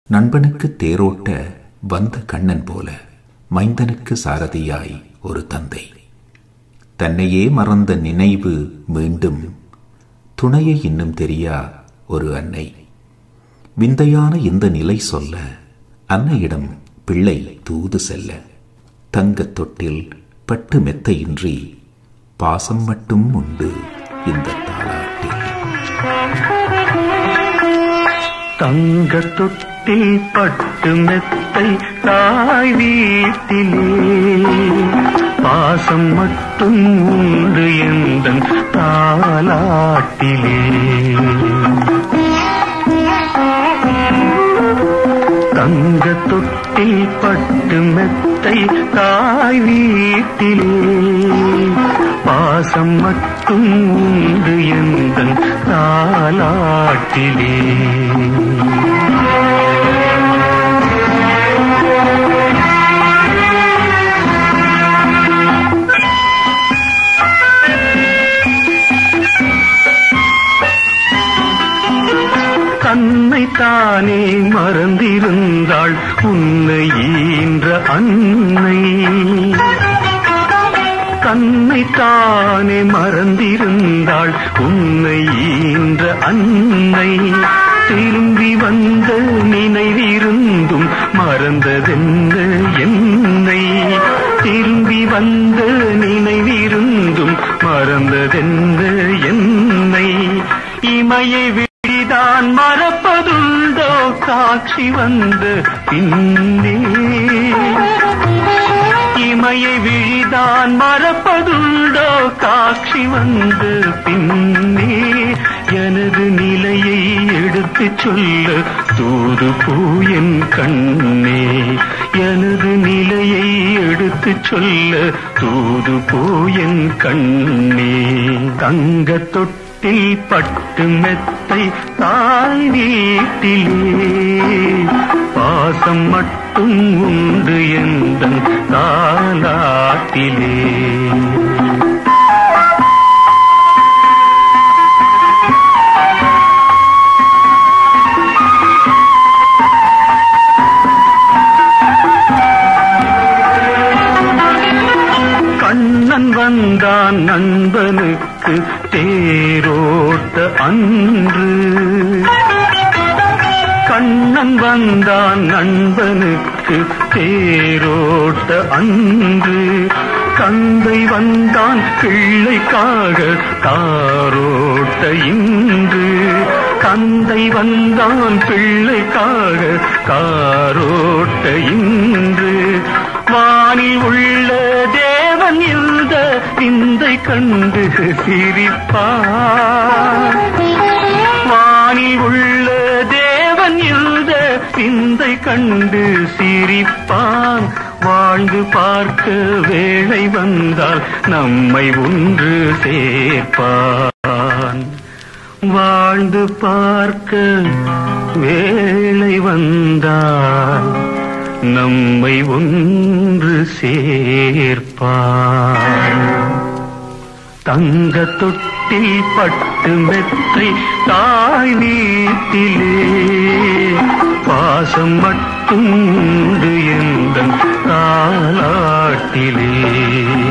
நண்பனுக்கு தேரோட்ட வந்த கண்ணன் போல மைந்தனுக்கு சாரதியாய் ஒரு தந்தை தன்னையே மறந்த நினைவு மீண்டும் துணையை இன்னும் தெரியா ஒரு அன்னை விந்தையான இந்த நிலை சொல்ல அன்னையிடம் பிள்ளை தூது செல்ல தங்கத் தொட்டில் பட்டு மெத்தையின்றி பாசம் மட்டும் உண்டு இந்த தாளாட்டில் தங்க தொட்டில் பட்டு மெத்தை தாய் வீட்டிலே பாசம் மட்டும் உண்டு எந்தன் தாலாட்டிலே தங்க தொட்டில் பட்டு மெத்தை தாய் வீட்டிலே பாசம் மட்டும் உண்டு எந்தன் தாலாட்டிலே தன்னை தானே மறந்திருந்தாள் உன்னை ஈன்ற அன்னை தன்னை தானே மறந்திருந்தாள் உன்னை ஈன்ற அன்னை திரும்பி வந்த நினைவிருந்தும் மறந்ததென்ன என்னை திரும்பி வந்த நினைவிருந்தும் மறந்ததென்ன என்னை இமையை விழிதான் மறப்பதுண்டோ காட்சி வந்த பின்னே இமையை விழிதான் மறப்பதுண்டோ காட்சி வந்து பின்னே எனது நிலையை எடுத்துச் சொல்ல தூது பூயன் கண்ணே எனது நிலையை எடுத்துச் சொல்ல தூது பூயன் கண்ணே தங்க தொட்டில் பட்டு மெத்தை தாய் வீட்டிலே பாசம் மட்டும் உண்டு எந்தன் தாலாட்டிலே கண்ணன் வந்தான் நண்பனுக்கு தேரோட்ட அன்று கண்ணன் வந்தான் நண்பனுக்கு தேரோட்ட அன்று கந்தை வந்தான் பிள்ளைக்காக காரோட்ட இன்று கந்தை வந்தான் பிள்ளைக்காக காரோட்ட இன்று வானில் உள்ள தேவன் இந்த விந்தை கண்டு சிரிப்பார் வானில் உள்ள தேவன் இந்த விந்தை கண்டு சிரிப்பான் வாழ்ந்து பார்க்க வேளை வந்தால் நம்மை ஒன்று சேர்ப்பான் வாழ்ந்து பார்க்க வேளை வந்தால் நம்மை ஒன்று சேர்ப்பான் தங்க தொட்டில் பட்டு மெத்தை தாய் வீட்டிலே பாசம் மட்டும் உண்டு எந்த தாலாட்டிலே